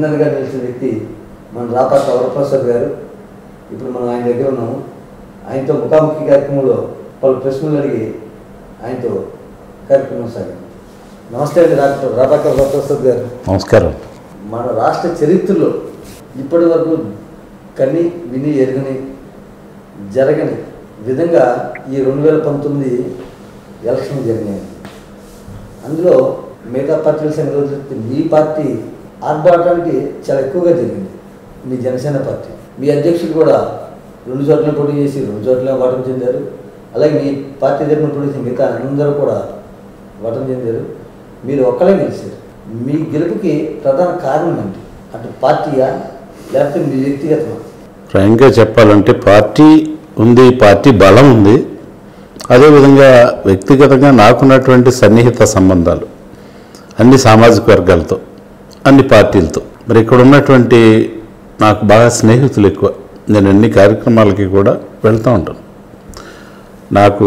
విన్నర్గా నిలిచిన వ్యక్తి మన రాపాక వరప్రసాద్ గారు ఇప్పుడు మనం ఆయన దగ్గర ఉన్నాము ఆయనతో ముఖాముఖి కార్యక్రమంలో పలు ప్రశ్నలు అడిగి ఆయనతో కార్యక్రమం సాగింది నమస్తే అండి డాక్టర్ రాపాక వరప్రసాద్ గారు నమస్కారం మన రాష్ట్ర చరిత్రలో ఇప్పటి వరకు కన్ని విని ఎరగని జరగని విధంగా ఈ రెండు వేల పంతొమ్మిది ఎలక్షన్ జరిగినాయి అందులో మిగతా పార్టీల సంగతి వదిలేస్తే మీ పార్టీ ఆర్భాటానికి చాలా ఎక్కువగా జరిగింది మీ జనసేన పార్టీ మీ అధ్యక్షుడు కూడా రెండు చోట్ల పోటీ చేసి రెండు చోట్ల ఓటమి చెందారు అలాగే మీ పార్టీ తరఫున పోటీ చేసిన మిగతా అందరూ కూడా ఓటమి చెందారు మీరు ఒక్కలే గెలిచారు మీ గెలుపుకి ప్రధాన కారణం ఏంటి అటు పార్టీయా లేకపోతే మీ వ్యక్తిగతమా ఫ్రాంక్గా చెప్పాలంటే పార్టీ ఉంది పార్టీ బలం ఉంది అదేవిధంగా వ్యక్తిగతంగా నాకున్నటువంటి సన్నిహిత సంబంధాలు అన్ని సామాజిక వర్గాలతో అన్ని పార్టీలతో మరి ఇక్కడ ఉన్నటువంటి నాకు బాగా స్నేహితులు ఎక్కువ నేను అన్ని కార్యక్రమాలకి కూడా వెళ్తూ ఉంటాను నాకు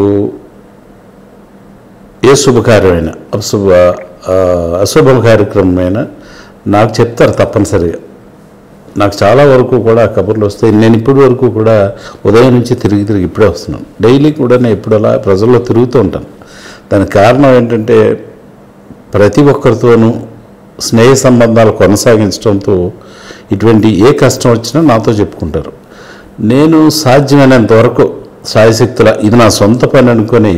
ఏ శుభకార్యమైనా అశుభ ఆ, అశుభ కార్యక్రమమైనా నాకు చెప్తారు తప్పనిసరిగా నాకు చాలా వరకు కూడా కబుర్లు వస్తాయి నేను ఇప్పటి వరకు కూడా ఉదయం నుంచి తిరిగి తిరిగి ఇప్పుడే వస్తున్నాను డైలీ కూడా నేను ఇప్పుడు అలా ప్రజల్లో తిరుగుతూ ఉంటాను దానికి కారణం ఏంటంటే ప్రతి ఒక్కరితోనూ స్నేహ సంబంధాలు కొనసాగించడంతో ఇటువంటి ఏ కష్టం వచ్చినా నాతో చెప్పుకుంటారు నేను సాధ్యమైనంత వరకు సాయశక్తుల ఇది నా సొంత పని అనుకొని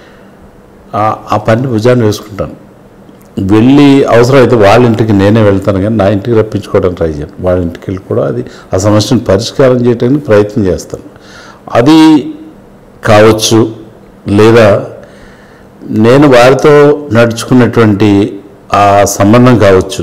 ఆ- ఆ పని భుజాన్ని వేసుకుంటాను వెళ్ళి అవసరమైతే వాళ్ళ ఇంటికి నేనే వెళ్తాను కానీ నా ఇంటికి రప్పించుకోవడానికి ట్రై చేయను వాళ్ళ ఇంటికి వెళ్ళి కూడా అది ఆ సమస్యను పరిష్కారం చేయడానికి ప్రయత్నం చేస్తాను అది కావచ్చు లేదా నేను వారితో నడుచుకున్నటువంటి ఆ సంబంధం కావచ్చు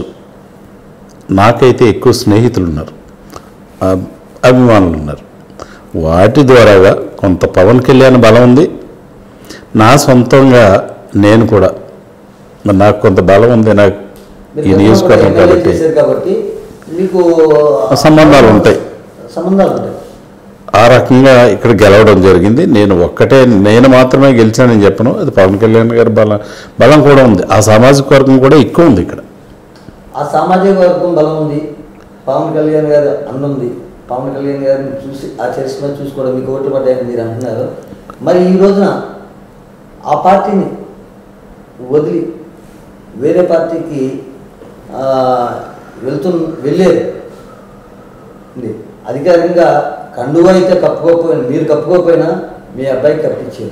నాకైతే ఎక్కువ స్నేహితులు ఉన్నారు ఆ, అభిమానులు ఉన్నారు వాటి ద్వారాగా కొంత పవన్ కళ్యాణ్ బలం ఉంది నా సొంతంగా నేను కూడా మరి నాకు కొంత బలం ఉంది నాకు మీరు ఈ గతంలో నియోజకవర్గం కూడా ఎమ్మెల్యే కాబట్టి చేశారు కాబట్టి మీకు సంబంధాలు ఉంటాయి సంబంధాలు ఉంటాయి ఆ రకంగా ఇక్కడ గెలవడం జరిగింది నేను ఒక్కటే నేను మాత్రమే గెలిచానని చెప్పను అది పవన్ కళ్యాణ్ గారి బలం బలం కూడా ఉంది ఆ సామాజిక వర్గం కూడా ఎక్కువ ఉంది ఇక్కడ ఆ సామాజిక వర్గం బలం ఉంది పవన్ కళ్యాణ్ గారు అన్నుంది పవన్ కళ్యాణ్ గారిని చూసి ఆ చరిష్మా చూసుకోవడం మీకు ఓట్లు పడ్డాయని మీరు అంటున్నారు మరి ఈ రోజున ఆ పార్టీని వదిలి వేరే పార్టీకి ఆ, వెళ్తు వెళ్ళారు ఉంది. అధికారికంగా కండువా అయితే కప్పుకోకపోయినా మీరు కప్పుకోకపోయినా మీ అబ్బాయికి కప్పించారు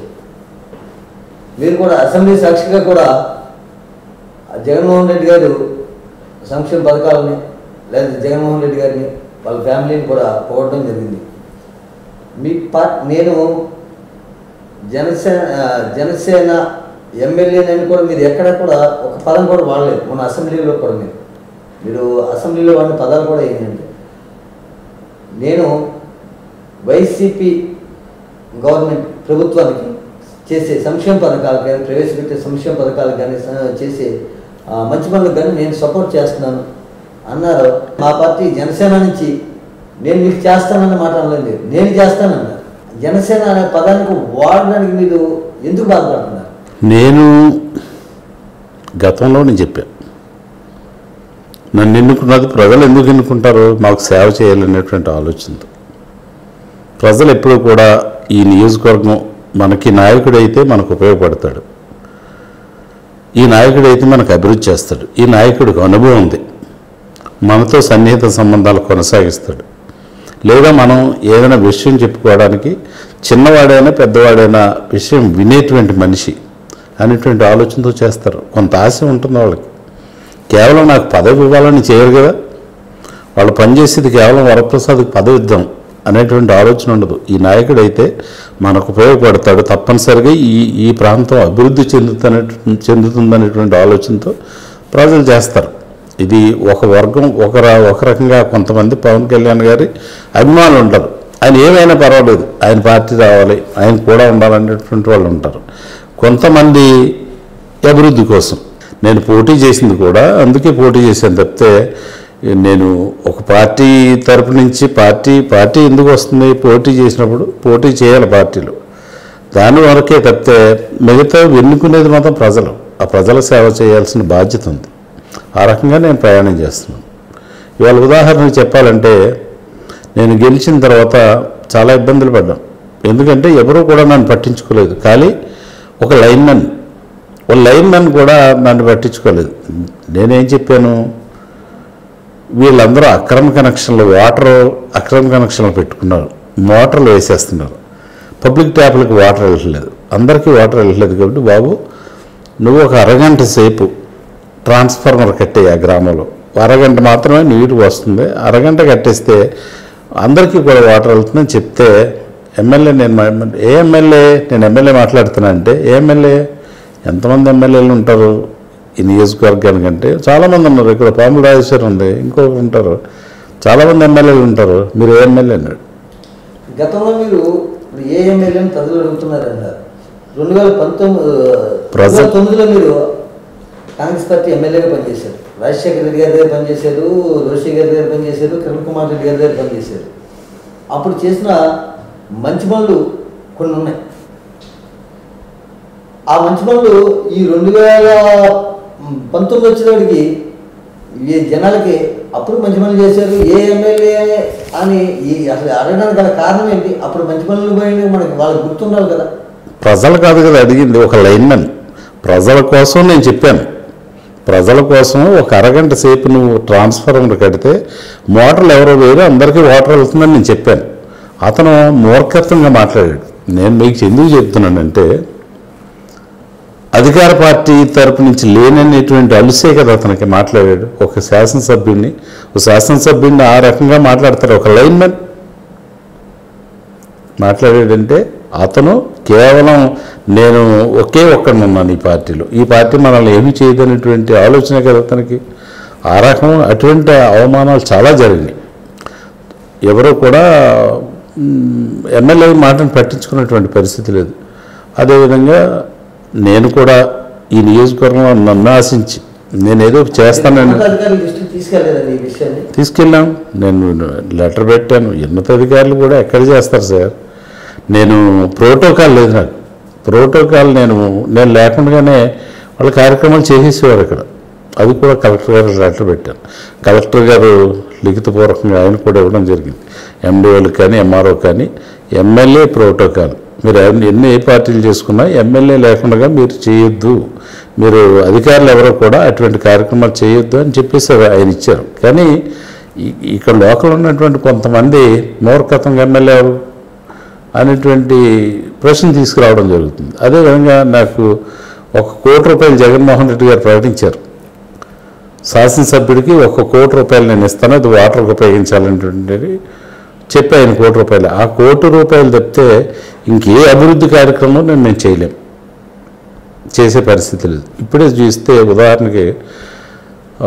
మీరు కూడా అసెంబ్లీ సాక్షిగా కూడా ఆ జగన్మోహన్ రెడ్డి గారు సంక్షేమ పథకాలని లేదా జగన్మోహన్ రెడ్డి గారిని వాళ్ళ ఫ్యామిలీని కూడా పోవడం జరిగింది మీ పార్టీ నేను జనసేన ఆ, జనసేన ఎమ్మెల్యేనని కూడా మీరు ఎక్కడ కూడా ఒక పదం కూడా వాడలేదు మన అసెంబ్లీలో కూడా మీరు మీరు అసెంబ్లీలో వాడిన పదాలు కూడా ఏంటంటే నేను వైసీపీ గవర్నమెంట్ ప్రభుత్వానికి చేసే సంక్షేమ పథకాలు కానీ ప్రవేశపెట్టే సంక్షేమ పథకాలు కానీ స- చేసే ఆ, మంచి పనులకు కానీ నేను సపోర్ట్ చేస్తున్నాను అన్నారు మా పార్టీ జనసేన నుంచి నేను మీకు చేస్తానన్న మాట అనలేదు మీరు. నేను చేస్తానన్నారు జనసేన అనే పదానికి వాడడానికి మీరు ఎందుకు బాధపడుతున్నారు నేను గతంలో నేను చెప్పాను నన్ను ఎన్నుకున్నది ప్రజలు ఎందుకు ఎన్నుకుంటారు మాకు సేవ చేయాలనేటువంటి ఆలోచనతో ప్రజలు ఎప్పుడూ కూడా ఈ నియోజకవర్గం మనకి నాయకుడైతే మనకు ఉపయోగపడతాడు ఈ నాయకుడైతే మనకు అభివృద్ధి చేస్తాడు ఈ నాయకుడికి అనుభవం ఉంది మనతో సన్నిహిత సంబంధాలు కొనసాగిస్తాడు లేదా మనం ఏదైనా విషయం చెప్పుకోవడానికి చిన్నవాడైనా పెద్దవాడైనా విషయం వినేటువంటి మనిషి అనేటువంటి ఆలోచనతో చేస్తారు కొంత ఆశ ఉంటుంది వాళ్ళకి కేవలం నాకు పదవి ఇవ్వాలని చేయరు కదా వాళ్ళు పనిచేసేది కేవలం వరప్రసాద్కి పదవి ఇద్దాం అనేటువంటి ఆలోచన ఉండదు ఈ నాయకుడైతే మనకు ఉపయోగపడతాడు తప్పనిసరిగా ఈ ఈ ప్రాంతం అభివృద్ధి చెందుతున్న చెందుతుందనేటువంటి ఆలోచనతో ప్రజలు చేస్తారు ఇది ఒక వర్గం ఒక ర- ఒక రకంగా కొంతమంది పవన్ కళ్యాణ్ గారి అభిమానులు ఉంటారు ఆయన ఏమైనా పర్వాలేదు ఆయన పార్టీ రావాలి ఆయన కూడా ఉండాలనేటువంటి వాళ్ళు ఉంటారు కొంతమంది అభివృద్ధి కోసం నేను పోటీ చేసింది కూడా అందుకే పోటీ చేశాను తప్పితే నేను ఒక పార్టీ తరపు నుంచి పార్టీ పార్టీ ఎందుకు వస్తుంది పోటీ చేసినప్పుడు పోటీ చేయాలి పార్టీలు దాని వరకే తప్పితే మిగతా ఎన్నుకునేది మాత్రం ప్రజలు ఆ ప్రజల సేవ చేయాల్సిన బాధ్యత ఉంది ఆ రకంగా నేను ప్రయాణం చేస్తున్నాను ఇవాళ ఉదాహరణకు చెప్పాలంటే నేను గెలిచిన తర్వాత చాలా ఇబ్బందులు పడ్డాం ఎందుకంటే ఎవరూ కూడా నన్ను పట్టించుకోలేదు కానీ ఒక లైన్మెన్ ఒక లైన్మెన్ కూడా నన్ను పట్టించుకోలేదు నేనేం చెప్పాను వీళ్ళందరూ అక్రమ కనెక్షన్లు వాటర్ అక్రమ కనెక్షన్లు పెట్టుకున్నారు మోటార్లు వేసేస్తున్నారు పబ్లిక్ ట్యాప్లకు వాటర్ వెళ్ళట్లేదు అందరికీ వాటర్ వెళ్ళట్లేదు కాబట్టి బాబు నువ్వు ఒక అరగంట సేపు ట్రాన్స్ఫార్మర్ కట్టే ఆ గ్రామంలో అరగంట మాత్రమే నీరు వస్తుంది అరగంట కట్టేస్తే అందరికీ కూడా వాటర్ వెళ్తుందని చెప్తే ఎమ్మెల్యే నేను మా- ఏ ఎమ్మెల్యే నేను ఎమ్మెల్యే మాట్లాడుతున్నా అంటే ఏ ఎమ్మెల్యే ఎంతమంది ఎమ్మెల్యేలు ఉంటారు ఈ నియోజకవర్గానికి అంటే చాలామంది ఉన్నారు ఇక్కడ పాముల రాజేశ్వరం ఉంది ఇంకొకరు ఉంటారు చాలామంది ఎమ్మెల్యేలు ఉంటారు మీరు ఏ ఎమ్మెల్యే అన్నాడు గతంలో మీరు ఇప్పుడు ఏ ఎమ్మెల్యేని ప్రజలు అడుగుతున్నారన్నారు రెండు వేల పంతొమ్మిది ప్రజ- రెండు వేల తొమ్మిదిలో మీరు కాంగ్రెస్ పార్టీ ఎమ్మెల్యేగా పనిచేశారు రాజశేఖర రెడ్డి గారి దగ్గర పనిచేశారు రోషి గారి దగ్గర పనిచేశారు కిరణ్ కుమార్ రెడ్డి గారి దగ్గర పనిచేశారు అప్పుడు చేసిన మంచి పనులు కొన్ని ఉన్నాయి ఆ మంచి పనులు ఈ రెండు వేల పంతొమ్మిది వచ్చినప్పటికి ఈ జనాలకి అప్పుడు మంచి పనులు చేశారు ఏ ఎమ్మెల్యే అని ఈ అసలు అడగడానికి గల కారణం ఏంటి అప్పుడు మంచి పనులు పోయిన మనకి వాళ్ళకి గుర్తుండాలి కదా ప్రజలు కాదు కదా అడిగింది ఒక లైన్మెన్ ప్రజల కోసం నేను చెప్పాను ప్రజల కోసం ఒక అరగంట సేపు నువ్వు ట్రాన్స్ఫార్మర్ కడితే మోటార్లు ఎవరో వేరు అందరికీ వాటర్ వెళ్తుందని నేను చెప్పాను అతను మూర్ఖత్వంగా మాట్లాడాడు నేను మీకు ఎందుకు చెప్తున్నానంటే అధికార పార్టీ తరపు నుంచి లేననేటువంటి అలుసే కదా అతనికి మాట్లాడాడు ఒక శాసనసభ్యుడిని ఒక శాసనసభ్యుడిని ఆ రకంగా మాట్లాడతారు ఒక లైన్మెన్ మాట్లాడాడంటే అతను కేవలం నేను ఒకే ఒక్కడిని ఉన్నాను ఈ పార్టీలో ఈ పార్టీ మనల్ని ఏమీ చేయదనేటువంటి ఆలోచన కదా అతనికి ఆ రకం అటువంటి అవమానాలు చాలా జరిగినాయి ఎవరో కూడా మ్, ఎమ్మెల్యే మాటను పట్టించుకున్నటువంటి పరిస్థితి లేదు అదేవిధంగా నేను కూడా ఈ నియోజకవర్గంలో నన్ను ఆశించి నేను ఏదో చేస్తానని ఉన్నతాధికారుల దృష్టికి తీసుకెళ్ళలేదండి ఈ విషయాన్ని తీసుకెళ్ళాం నేను లెటర్ పెట్టాను ఉన్నతాధికారులు కూడా ఎక్కడ చేస్తారు సార్ నేను ప్రోటోకాల్ లేదు నాకు ప్రోటోకాల్ నేను నేను లేకుండానే వాళ్ళ కార్యక్రమాలు చేసేసేవారు ఇక్కడ అది కూడా కలెక్టర్ గారు లెటర్ పెట్టాను కలెక్టర్ గారు లిఖితపూర్వకంగా ఆయన కూడా ఇవ్వడం జరిగింది ఎండిఓలు కానీ ఎంఆర్ఓ కానీ ఎమ్మెల్యే ప్రోటోకాల్ మీరు ఎన్ని- ఎన్ని ఏ పార్టీలు చేసుకున్నా ఎమ్మెల్యే లేకుండా మీరు చేయొద్దు మీరు అధికారులు ఎవరో కూడా అటువంటి కార్యక్రమాలు చేయొద్దు అని చెప్పేసి ఆయన ఇచ్చారు కానీ ఈ- ఇక్కడ లోకల్ ఉన్నటువంటి కొంతమంది మూర్ఖతంగా ఎమ్మెల్యే ఎవరు అనేటువంటి ప్రశ్న తీసుకురావడం జరుగుతుంది అదేవిధంగా నాకు ఒక కోటి రూపాయలు జగన్మోహన్ రెడ్డి గారు ప్రకటించారు శాసనసభ్యుడికి ఒక కోటి రూపాయలు నేను ఇస్తాను అది వాటర్కి ఉపయోగించాలనేటువంటిది చెప్పి ఆయన కోటి రూపాయలు ఆ కోటి రూపాయలు తప్పితే ఇంకే అభివృద్ధి కార్యక్రమం నేను మేము చేయలేం చేసే పరిస్థితి లేదు ఇప్పుడే చూస్తే ఉదాహరణకి ఆ,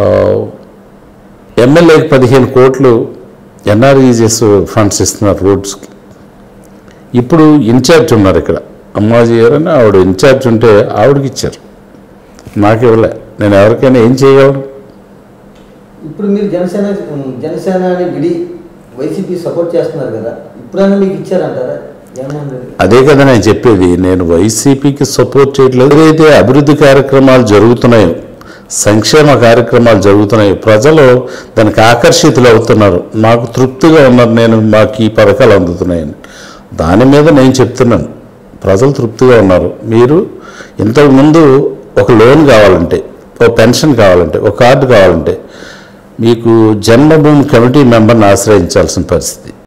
ఎమ్మెల్యేకి పదిహేను కోట్లు ఎన్ఆర్ఈజెస్ ఫండ్స్ ఇస్తున్నారు రోడ్స్కి ఇప్పుడు ఇన్ఛార్జ్ ఉన్నారు ఇక్కడ అమ్మాజీ గారు అని ఆవిడ ఇన్ఛార్జ్ ఉంటే ఆవిడకి ఇచ్చారు నాకు ఇవ్వలే నేను ఎవరికైనా ఏం చేయగలను ఇప్పుడు మీరు జనసేన జనసేన అని విడి వైసీపీ సపోర్ట్ చేస్తున్నారు కదా ఇప్పుడైనా మీకు ఇచ్చారంటారా ఏమన్నా అదే కదా నేను చెప్పేది నేను వైసీపీకి సపోర్ట్ చేయట్లేదు ఏదైతే అభివృద్ధి కార్యక్రమాలు జరుగుతున్నాయో సంక్షేమ కార్యక్రమాలు జరుగుతున్నాయి ప్రజలు దానికి ఆకర్షితులు అవుతున్నారు నాకు తృప్తిగా ఉన్నారు నేను మాకు ఈ పథకాలు అందుతున్నాయని దాని మీద నేను చెప్తున్నాను ప్రజలు తృప్తిగా ఉన్నారు మీరు ఇంతకుముందు ఒక లోన్ కావాలంటే ఒక పెన్షన్ కావాలంటే ఒక కార్డు కావాలంటే మీకు జన్మభూమి కమిటీ మెంబర్ని ఆశ్రయించాల్సిన పరిస్థితి